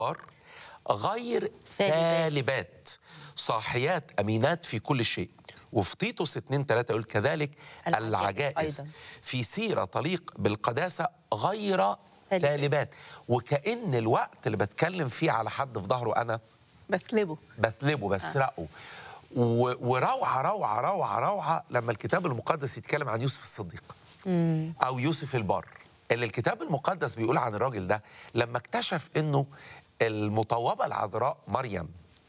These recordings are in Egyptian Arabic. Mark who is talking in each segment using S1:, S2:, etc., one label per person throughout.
S1: غير
S2: ثالبات.
S1: ثالبات صاحيات امينات في كل شيء وفي تيتوس 2 3 يقول كذلك
S2: العجائز
S1: العجائز
S2: أيضاً.
S1: في سيره تليق بالقداسه غير
S2: ثالبات.
S1: ثالبات وكأن الوقت اللي بتكلم فيه على حد في ظهره انا
S3: بثلبه
S1: بثلبه بسرقه و- وروعه روعه روعه روعه لما الكتاب المقدس يتكلم عن يوسف الصديق او يوسف البار اللي الكتاب المقدس بيقول عن الراجل ده لما اكتشف انه المطوبه العذراء مريم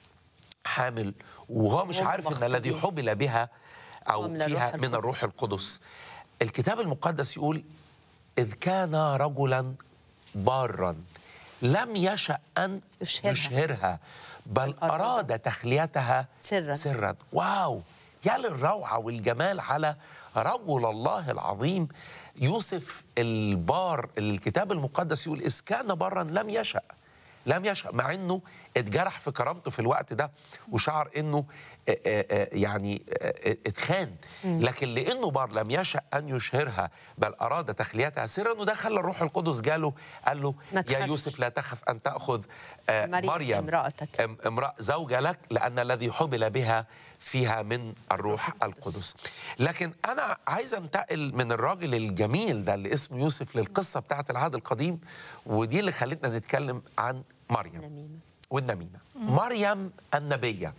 S1: حامل وهو مش
S2: وهم
S1: عارف ان الذي
S2: مخطوبين.
S1: حبل بها او
S2: هو من
S1: فيها
S2: الروح
S1: من الروح
S2: القدس.
S1: القدس الكتاب المقدس يقول إذ كان رجلا بارا لم يشأ أن
S2: يشهرها.
S1: يشهرها بل
S2: أراد.
S1: أراد تخليتها
S2: سراً.
S1: سرا واو يا للروعة والجمال على رجل الله العظيم يوسف البار اللي الكتاب المقدس يقول إذ كان برا لم يشأ لم يشأ مع انه اتجرح في كرامته في الوقت ده وشعر انه آه، آه، آه، يعني آه، اتخان لكن لانه بار لم يشأ ان يشهرها بل اراد تخليتها سرا وده خلى الروح القدس جاله قال له
S2: ما
S1: يا
S2: تخافش.
S1: يوسف لا تخف ان تاخذ آه،
S2: مريم
S1: مريم
S2: امرأتك.
S1: ام- امرأة زوجة لك لأن الذي حبل بها فيها من الروح القدس لكن أنا عايز أنتقل من الراجل الجميل ده اللي اسمه يوسف للقصة بتاعت العهد القديم ودي اللي خلتنا نتكلم عن مريم
S2: نميمة
S1: والنميمة مريم النبية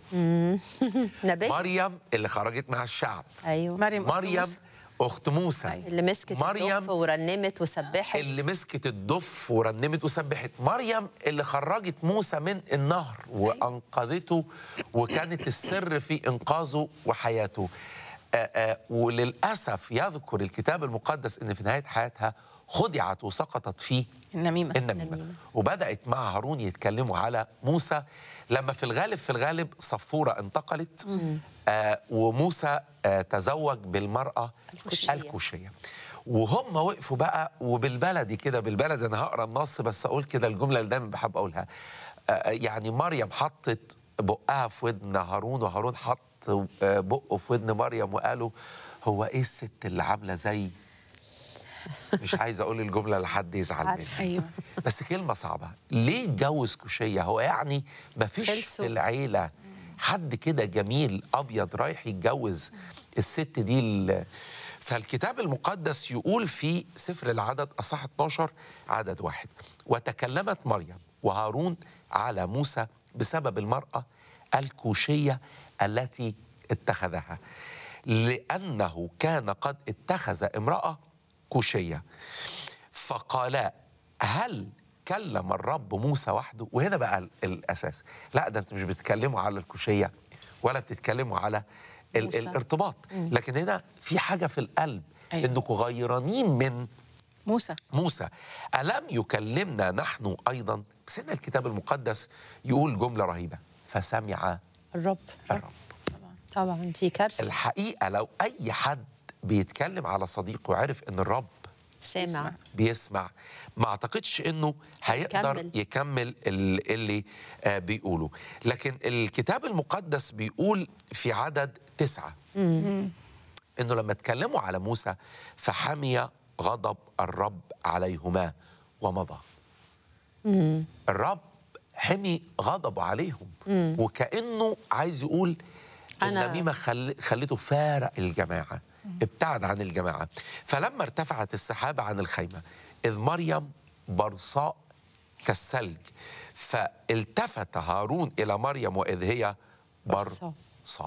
S2: نبي
S1: مريم اللي خرجت مع الشعب
S2: ايوه
S3: مريم أخت
S1: مريم
S3: موسى.
S1: أخت موسى
S2: اللي مسكت
S1: مريم
S2: الدف ورنمت وسبحت
S1: اللي مسكت الدف ورنمت وسبحت مريم اللي خرجت موسى من النهر وانقذته وكانت السر في انقاذه وحياته آآ آآ وللاسف يذكر الكتاب المقدس ان في نهايه حياتها خدعت وسقطت في
S3: النميمة
S1: النميمه
S2: النميمة.
S1: وبدات مع هارون يتكلموا على موسى لما في الغالب في الغالب صفوره انتقلت آه وموسى آه تزوج بالمراه
S2: الكوشية.
S1: الكوشيه وهم وقفوا بقى وبالبلدي كده بالبلد انا هقرا النص بس اقول كده الجمله اللي دايما بحب اقولها آه يعني مريم حطت بقها في ودن هارون وهارون حط آه، بقه في ودن مريم وقالوا هو ايه الست اللي عامله زي مش عايز اقول الجمله لحد يزعل مني
S3: أيوة
S1: بس كلمة صعبة ليه اتجوز كوشية هو يعني ما فيش
S2: خلصوا.
S1: في العيلة حد كده جميل أبيض رايح يتجوز الست دي ال- فالكتاب المقدس يقول في سفر العدد أصح 12 عدد واحد وتكلمت مريم وهارون على موسى بسبب المرأة الكوشية التي اتخذها لأنه كان قد اتخذ امرأة كوشية فقالا هل كلم الرب موسى وحده وهنا بقى ال- الاساس لا ده انتوا مش بتتكلموا على الكوشيه ولا بتتكلموا على ال
S2: موسى.
S1: الارتباط لكن هنا في حاجه في القلب
S3: أيوة.
S1: انكم غيرانين من
S3: موسى
S1: موسى ألم يكلمنا نحن أيضا بس هنا الكتاب المقدس يقول جملة رهيبة فسمع
S2: الرب
S1: الرب
S2: طبعا دي كارثه
S1: الحقيقة لو أي حد بيتكلم على صديقه وعرف أن الرب
S2: سامع
S3: يسمع.
S1: بيسمع ما اعتقدش انه هيقدر
S2: يكمل.
S1: يكمل ال- اللي آه، بيقوله لكن الكتاب المقدس بيقول في عدد تسعة انه لما اتكلموا على موسى فحمي غضب الرب عليهما ومضى الرب حمي غضبه عليهم وكانه عايز يقول
S2: أنا-
S1: النميمه خل... خلته فارق الجماعه ابتعد عن الجماعه فلما ارتفعت السحابه عن الخيمه اذ مريم برصاء كالثلج فالتفت هارون الى مريم واذ هي
S2: برصاء.
S1: برصاء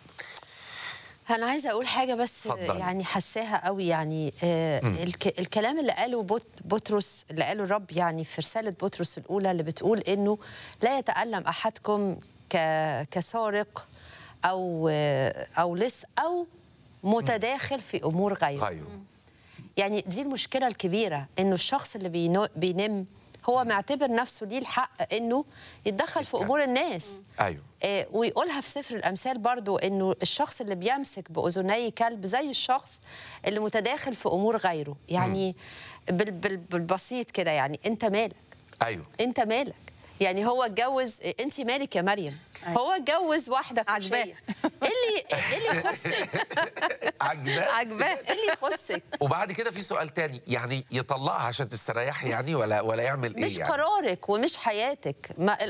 S2: انا عايزه اقول حاجه بس
S1: اتفضلي.
S2: يعني حساها قوي يعني آه الك الكلام اللي قاله بط بطرس اللي قاله الرب يعني في رساله بطرس الاولى اللي بتقول انه لا يتالم احدكم ك كسارق او آه، او لص او متداخل في امور غيره
S1: غيره
S2: يعني دي المشكله الكبيره انه الشخص اللي بينو- بينم هو معتبر نفسه ليه الحق انه يتدخل في
S1: يتكلم.
S2: امور الناس
S1: ايوه
S2: آه، ويقولها في سفر الامثال برضو انه الشخص اللي بيمسك باذني كلب زي الشخص اللي متداخل في امور غيره يعني بال بال بالبسيط كده يعني انت مالك
S1: ايوه
S2: انت مالك يعني هو اتجوز انت مالك يا مريم هو اتجوز واحده
S3: عجباه.
S2: كوشيه ايه اللي ايه اللي يخصك
S1: عجباه
S3: عجباه
S2: ايه اللي يخصك
S1: وبعد كده في سؤال تاني يعني يطلقها عشان تستريحي يعني ولا ولا يعمل ايه
S2: مش
S1: يعني
S2: قرارك ومش حياتك ما